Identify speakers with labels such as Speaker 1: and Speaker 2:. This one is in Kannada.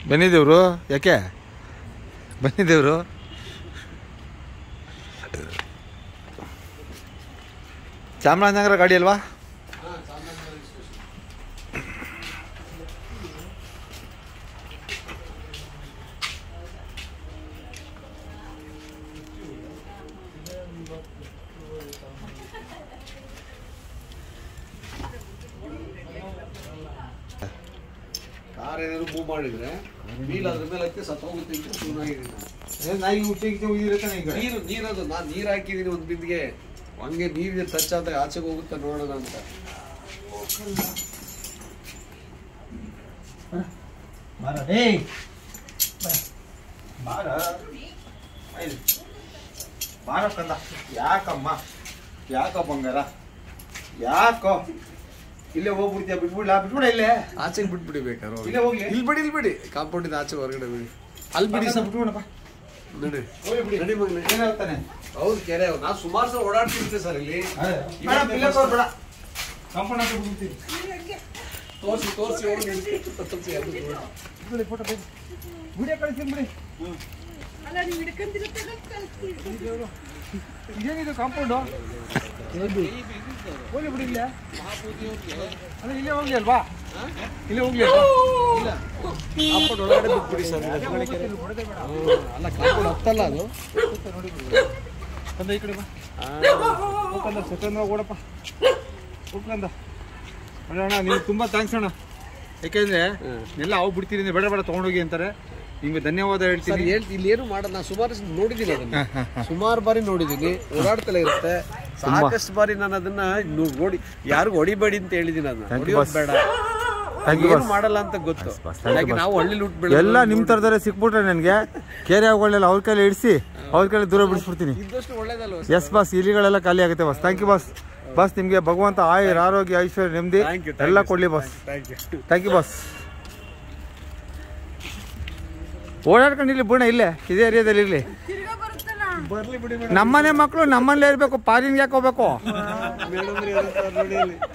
Speaker 1: ಬನ್ನಿ ದೇವ್ರು ಯಾಕೆ ಬನ್ನಿ ದೇವ್ರು ಚಾಮರಾಜನಗರ ಗಾಡಿ ಅಲ್ವಾ
Speaker 2: ಕಾರ್ ಏನಾದ್ರು ಮೂವ್ ಮಾಡಿದ್ರೆ ವೀಲ್ ಅದ್ರ ಮೇಲೆ ಹತ್ತಿ ಸತ್ತ ಹೋಗುತ್ತೆ ಅಂತ ಸುಮ್ಮನಾಗಿದ್ದೀನಿ
Speaker 1: ನಾಯಿ ಹುಟ್ಟಿ ಈಗ
Speaker 2: ನೀರು ನೀರದು ನಾನು ನೀರು ಹಾಕಿದ್ದೀನಿ ಒಂದು ಬಿಂದಿಗೆ ಹಂಗೆ ನೀರಿಗೆ ಟಚ್ ಆದಾಗ ಆಚೆಗೆ ಹೋಗುತ್ತೆ ನೋಡೋಣ ಅಂತ
Speaker 1: ಬಾರ ಏಯ್ ಬಾರ ಬಾರ ಕಂದ ಯಾಕಮ್ಮ ಯಾಕೋ ಬಂಗಾರ ಯಾಕೋ ಇಲ್ಲೇ ಹೋಗ್ಬಿಡ್ತೀಯ ಬಿಟ್ಬಿಡ್ಲ ಬಿಟ್ಬಿಡ ಇಲ್ಲೇ
Speaker 2: ಆಚೆಗೆ ಬಿಟ್ಬಿಡಿ ಬೇಕಾದ್ರೆ
Speaker 1: ಇಲ್ಲೇ ಹೋಗ್ಲಿ.
Speaker 2: ಇಲ್ಲಿ ಬಿಡಿ ಇಲ್ಲಿ ಬಿಡಿ ಕಾಂಪೌಂಡಿಂದ ಆಚೆ ಹೊರಗಡೆ ಬಿಡಿ ಅಲ್ಲಿ ಬಿಡಿ ಸ್ವಲ್ಪ
Speaker 1: ಬಿಟ್ಬಿಡಪ್ಪ
Speaker 2: ನಡಿ
Speaker 1: ಹೋಗ್ಲಿ ಬಿಡಿ
Speaker 2: ನಡಿ ಮಗನೇ
Speaker 1: ಏನಾಗ್ತಾನೆ
Speaker 2: ಹೌದು ಕೆರೆ ನಾವು ಸುಮಾರು ಸಲ ಓಡಾಡ್ತಿರ್ತೀವಿ ಸರ್ ಇಲ್ಲಿ
Speaker 1: ಬೇಡ ಇಲ್ಲೇ ತೋರ್ಬೇಡ ಕಾಂಪೌಂಡ್ ಹಾಕಿ ಬಿಡ್ತೀನಿ
Speaker 2: ತೋರಿಸಿ ತೋರಿಸಿ ಹೋಗಿ ತೋರಿಸಿ ಅದು ನೋಡಿ.
Speaker 1: ಬಿಡಿ ಫೋಟೋ ಬೇಕು ವಿಡಿಯೋ ಕಳಿಸ್ತೀನಿ ಬಿಡಿ
Speaker 3: ಅಲ್ಲ ನೀವು ಹಿಡ್ಕೊಂತಿರೋ ಕಳಿಸ್ತೀವಿ
Speaker 1: ಇದೇನಿದು ಕಾಂಪೌಂಡು ಹೋಗ್ಲಿ ಬಿಡಿ ಇಲ್ಲೇ ಅಲ್ಲ ಇಲ್ಲೇ ಹೋಗ್ಲಿ ಅಲ್ವಾ ಇಲ್ಲೇ ಹೋಗ್ಲಿ ಅಲ್ವಾ
Speaker 2: ಕಾಂಪೌಂಡ್ ಒಳಗಡೆ ಬಿಟ್ಬಿಡಿ ಸರ್ ಅಲ್ಲ ಕಾಂಪೌಂಡ್ ಹತ್ತಲ್ಲ ಅದು
Speaker 1: ಕಂದ ಈ ಕಡೆ ಬಾ ಹೋಗ್ಕಂದ ಸ್ವತಂತ್ರ ಓಡಪ್ಪ ಹೋಗ್ಕಂದ ಅಣ್ಣ ಅಣ್ಣ ನೀವು ತುಂಬ ಥ್ಯಾಂಕ್ಸ್ ಅಣ್ಣ ಯಾಕೆಂದ್ರೆ ಎಲ್ಲ ಅವು ಬಿಡ್ತೀರಿ ನೀವು ಬೇಡ ಬೇಡ ತೊಗೊಂಡೋಗಿ ಅಂತಾರೆ ನಿಮ್ಗೆ ಧನ್ಯವಾದ
Speaker 2: ಸರ್
Speaker 1: ಹೇಳ್ತೀನಿ
Speaker 2: ಹೇಳ್ತಿ ಇಲ್ಲಿ ಏನು ಮಾಡಲ್ಲ ನಾನು ಸುಮಾರು ಸಲ ನೋಡಿದ್ದೀನಿ ಅದನ್ನ ಸುಮಾರು ಬಾರಿ ನೋಡಿದ್ದೀನಿ ಓಡಾಡ್ತಲೇ ಇರುತ್ತೆ ಸಾಕಷ್ಟು ಬಾರಿ ನಾನು ಅದನ್ನ ನೋ- ನೋಡಿ ಯಾರಿಗೂ ಹೊಡಿಬೇಡಿ ಅಂತ ಹೇಳಿದ್ದೀನಿ ಅದನ್ನ
Speaker 1: Thank you,
Speaker 2: ಹೊಡಿಯೋದು
Speaker 1: boss.
Speaker 2: ಬೇಡ
Speaker 1: Thank you,
Speaker 2: ಏನು
Speaker 1: boss.
Speaker 2: ಮಾಡಲ್ಲ ಅಂತ ಗೊತ್ತು
Speaker 1: boss, thank you,
Speaker 2: ಯಾಕೆ
Speaker 1: boss.
Speaker 2: ನಾವು ಹಳ್ಳಿ ಲುಟ್ ಬೆಳೆದ
Speaker 1: ಎಲ್ಲ ನಿಮ್ಮ ಥರದಲ್ಲೇ ಸಿಕ್ಬಿಟ್ರೆ ನನಗೆ ಕೇರೆ ಅವುಗಳನ್ನೆಲ್ಲ ಅವ್ರ ಕೈಲಿ ಇಡಿಸಿ ಅವ್ರ ಕೈಲಿ ದೂರ ಬಿಡಿಸ್ಬಿಡ್ತೀನಿ
Speaker 2: ಇದ್ದಷ್ಟು ಒಳ್ಳೇದಲ್ವ
Speaker 1: ಎಸ್ ಬಾಸ್ ಇಲಿಗಳೆಲ್ಲ ಖಾಲಿ ಆಗುತ್ತೆ boss thank you boss boss ನಿಮಗೆ ಭಗವಂತ ಆಯುರ್ ಆರೋಗ್ಯ ಐಶ್ವರ್ಯ ನೆಮ್ಮದಿ
Speaker 2: Thank you,
Speaker 1: ಎಲ್ಲ ಕೊಡ್ಲಿ boss
Speaker 2: thank you
Speaker 1: thank you boss ಓಡಾಡ್ಕೊಂಡು ಇಲ್ಲಿ ಬುಣ ಇಲ್ಲೇ ಇದೇ ಏರಿಯಾದಲ್ಲಿ ಇರಲಿ
Speaker 3: ತಿರ್ಗಾ ಬರುತ್ತಲ್ಲ
Speaker 2: ಬರ್ಲಿ ಬಿಡಿ
Speaker 1: ನಮ್ಮನೆ ಮಕ್ಕಳು ನಮ್ಮಲ್ಲೇ ಇರಬೇಕು ಪಾರಿನ್ಗೆ ಯಾಕೆ ಹೋಗ್ಬೇಕು
Speaker 2: ಮೇಡಮ್ ನೋಡಿ